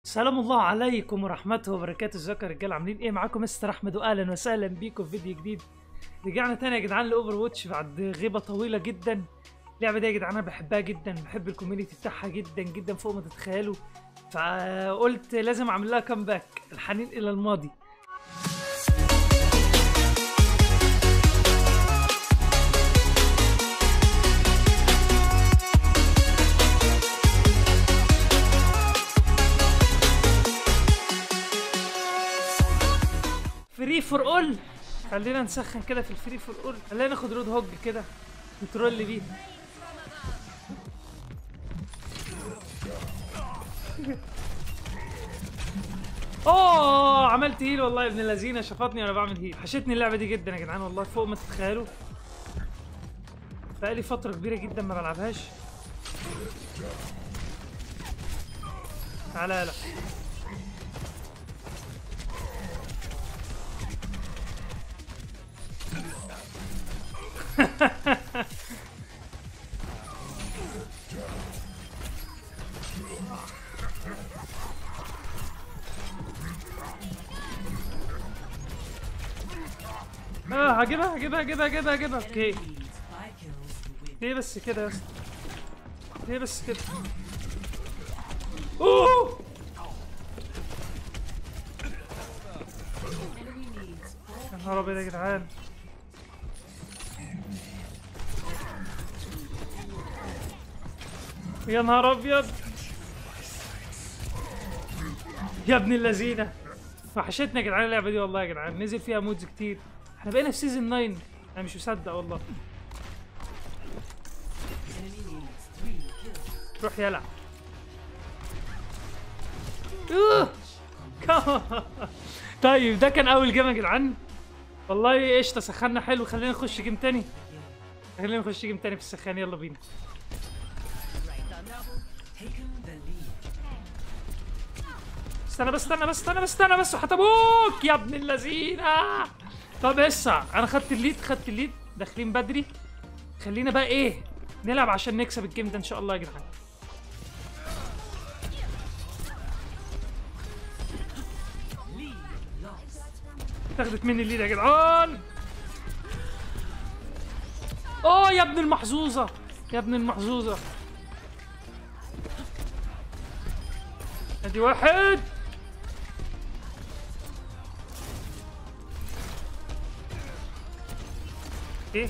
سلام الله عليكم ورحمته وبركاته ازيكم يا رجاله عاملين ايه معاكم مستر احمد واهلا وسهلا بيكم في فيديو جديد رجعنا تاني يا جدعان لاوفر واتش بعد غيبه طويله جدا اللعبه دي يا جدعان انا بحبها جدا بحب الكوميونتي بتاعها جدا جدا فوق ما تتخيلوا فقلت لازم اعمل لها كامباك الحنين الى الماضي فري فور اول خلينا نسخن كده في الفري فور اول خلينا ناخد رود هوج كده نترول بيه اوه عملت هيل والله يا ابن اللذينه شفطني وانا بعمل هيل حشتني اللعبه دي جدا يا جدعان والله فوق ما تتخيلوا بقالي فتره كبيره جدا ما بلعبهاش تعالى يلا اه هجيبها هجيبها هجيبها هجيبها هجيبها اوكي ليه بس كده يا اسطى ليه بس كده اوه يا نهار ابيض يا جدعان يا نهار ابيض يا ابن اللذينه وحشتنا يا جدعان اللعبه دي والله يا جدعان نزل فيها مودز كتير احنا بقينا في سيزون 9 انا مش مصدق والله روح يلا أوه. طيب ده كان اول جيم يا جدعان والله قشطه سخنا حلو خلينا نخش جيم تاني خلينا نخش جيم تاني في السخان يلا بينا استنى بس استنى بس استنى بس استنى بس وحتبوك يا ابن اللذينه طب اسع انا خدت الليد خدت الليد داخلين بدري خلينا بقى ايه نلعب عشان نكسب الجيم ده ان شاء الله يا جدعان تاخدت مني الليد يا جدعان اوه يا ابن المحظوظه يا ابن المحظوظه ادي واحد ايه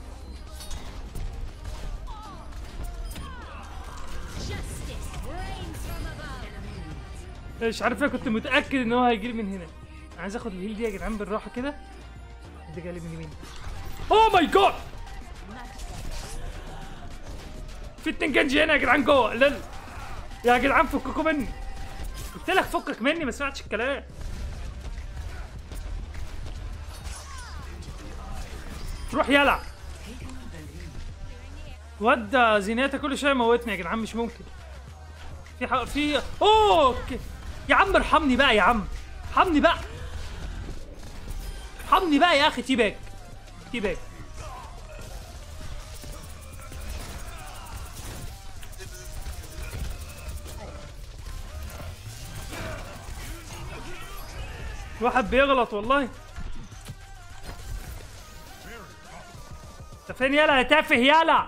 مش عارف انا كنت متاكد ان هو هيجي لي من هنا انا عايز اخد الهيل دي يا جدعان بالراحه كده ده جالي من يمين اوه ماي جاد في اتنين جنجي هنا يا جدعان جوه لل يا جدعان فككوا مني قلت لك فكك مني ما سمعتش الكلام روح يلا ودى زيناتا كل شويه موتني يا جدعان مش ممكن في ح... في اوه أوكي. يا عم ارحمني بقى يا عم ارحمني بقى ارحمني بقى يا اخي تي باك تي باك الواحد بيغلط والله انت فين يلا يا تافه يلا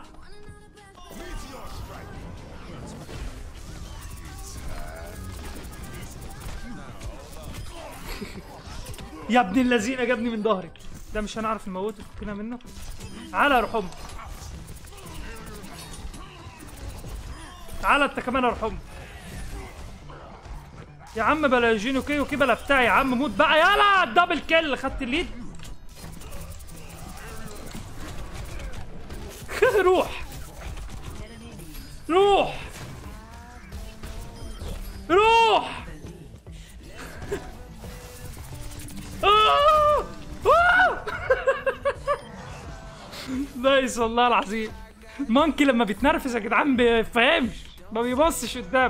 يا ابن اللذينه جابني من ظهري ده مش هنعرف نموته فكنا منه تعالى يا رحم تعالى انت كمان يا رحم يا عم بلا يجيني اوكي اوكي بلا بتاع يا عم موت بقى يلا الدبل كيل خدت الليد روح روح روح آه! آه! نايس والله العظيم مانكي لما بيتنرفز يا جدعان ما بيفهمش ما بيبصش قدام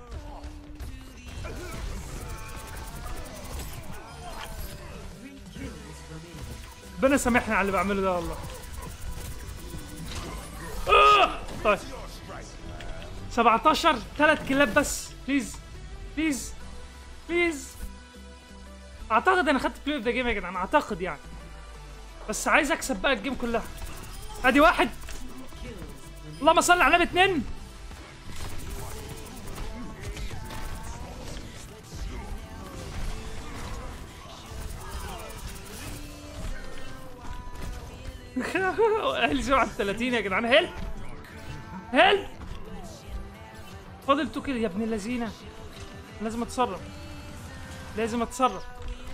ربنا سامحني على اللي بعمله ده والله آه! طيب 17 ثلاث كلاب بس بليز بليز بليز اعتقد انا خدت بلاي اوف ذا جيم يا جدعان اعتقد يعني بس عايز اكسب بقى الجيم كلها ادي واحد اللهم صل على النبي اتنين اهلي سبعة 30 يا جدعان هيل هيل فاضل تو كده يا ابن اللذينه لازم اتصرف لازم اتصرف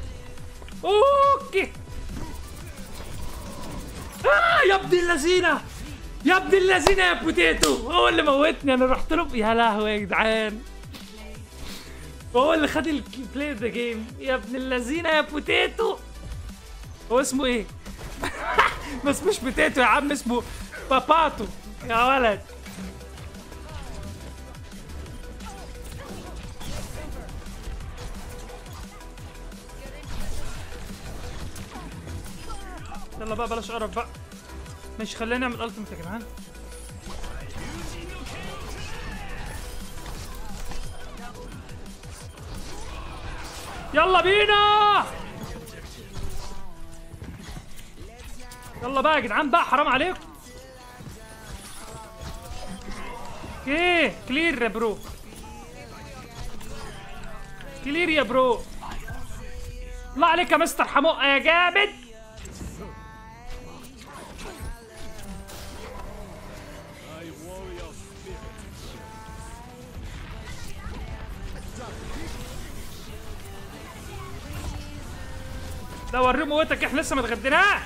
اوكي آه يا ابن اللذينه يا ابن اللذينه يا بوتيتو هو اللي موتني انا رحت له يا لهوي يا جدعان هو اللي خد البلاي ذا جيم يا ابن اللذينه يا بوتيتو هو اسمه ايه؟ ما اسموش بوتيتو يا عم اسمه باباتو يا ولد يلا بقى بلاش قرف بقى ماشي خلينا نعمل التيمت يا جدعان يلا بينا يلا بقى يا جدعان بقى حرام عليكم اوكي كلير يا برو كلير يا برو الله عليك يا مستر حموقه يا جامد ده وريهم قوتك احنا لسه ما اتغديناش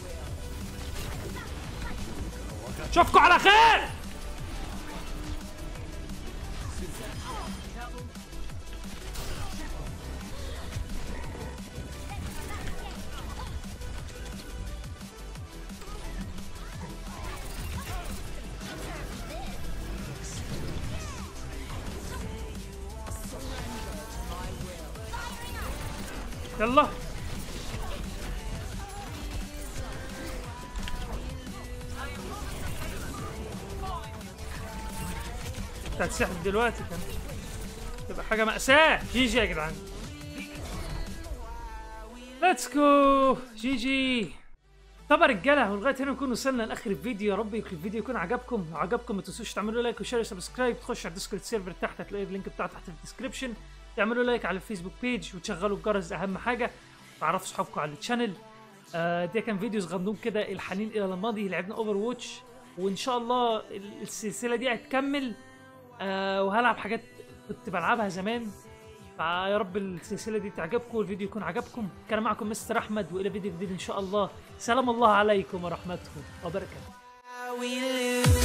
اشوفكم على خير يلا بتاعت السحب دلوقتي كان تبقى حاجة مأساة جي جي يا جدعان ليتس جو جي جي طب يا رجاله ولغايه هنا نكون وصلنا لاخر الفيديو يا رب يكون الفيديو يكون عجبكم لو عجبكم ما تنسوش تعملوا لايك وشير وسبسكرايب تخش على الديسكورد سيرفر تحت هتلاقي اللينك بتاعه تحت في الديسكربشن تعملوا لايك على الفيسبوك بيج وتشغلوا الجرس اهم حاجه تعرفوا صحابكم على الشانل آه ده كان فيديو صغنون كده الحنين الى الماضي لعبنا اوفر واتش وان شاء الله السلسله دي هتكمل آه وهلعب حاجات كنت بلعبها زمان فيا رب السلسله دي تعجبكم والفيديو يكون عجبكم كان معكم مستر احمد والى فيديو جديد ان شاء الله سلام الله عليكم ورحمته وبركاته we live